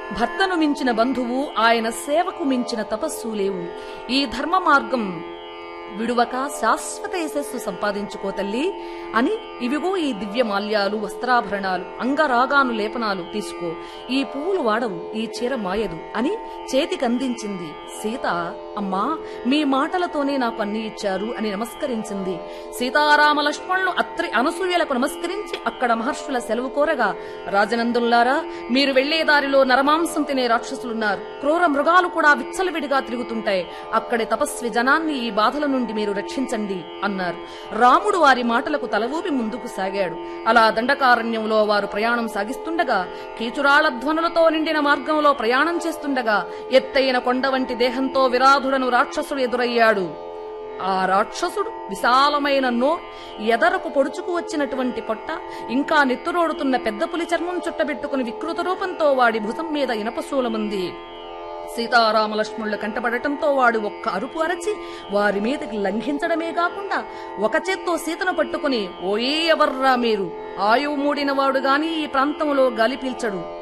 భర్తను మించిన బంధువు ఆయన సేవకు మించిన తపస్సు లేవు ఈ ధర్మ మార్గం విడువక శాశ్వత యశస్సు సంపాదించుకో తల్లి అని ఇవిగో ఈ దివ్య మాల్యాలు వస్త్రాభరణాలు అంగరాగాను లేపనాలు తీసుకో ఈ పువ్వులు వాడవు ఈ చీర మాయదు అని చేతికి అందించింది సీత అమ్మా మీ మాటలతోనే నాకు అన్ని ఇచ్చారు అని నమస్కరించింది సీతారామ లక్ష్మణులు అత్రి అనసూయలకు నమస్కరించి అక్కడ మహర్షుల సెలవు కోరగా రాజనందులారా మీరు వెళ్లే దారిలో నరమాంసం తినే రాక్షసులున్నారు క్రూర మృగాలు కూడా విచ్చలవిడిగా తిరుగుతుంటాయి అక్కడి తపస్వి జనాన్ని ఈ బాధల నుండి మీరు రక్షించండి అన్నారు రాముడు వారి మాటలకు తలవూపి ముందుకు సాగాడు అలా దండకారణ్యంలో వారు ప్రయాణం సాగిస్తుండగా కీచురాళ ధ్వనులతో నిండిన మార్గంలో ప్రయాణం చేస్తుండగా ఎత్తైన కొండ వంటి దేహంతో విరాధుడను రాక్షసుడు ఎదురయ్యాడు ఆ రాక్షసుడు విశాలమైన నోర్ ఎదరకు పొడుచుకు వచ్చినటువంటి పొట్ట ఇంకా నెత్తురోడుతున్న పెద్ద పులి చర్మం చుట్టబెట్టుకుని వికృత రూపంతో వాడి భుజం మీద ఇనపశూలముంది సీతారామ లక్ష్మణులు కంటపడటంతో వాడు ఒక్క అరుపు అరచి వారి మీదకి లంఘించడమే కాకుండా ఒక చేత్తో సీతను పట్టుకుని ఓయే ఎవర్రా మీరు ఆయువు మూడిన వాడు గాని ఈ ప్రాంతంలో గాలి పీల్చడు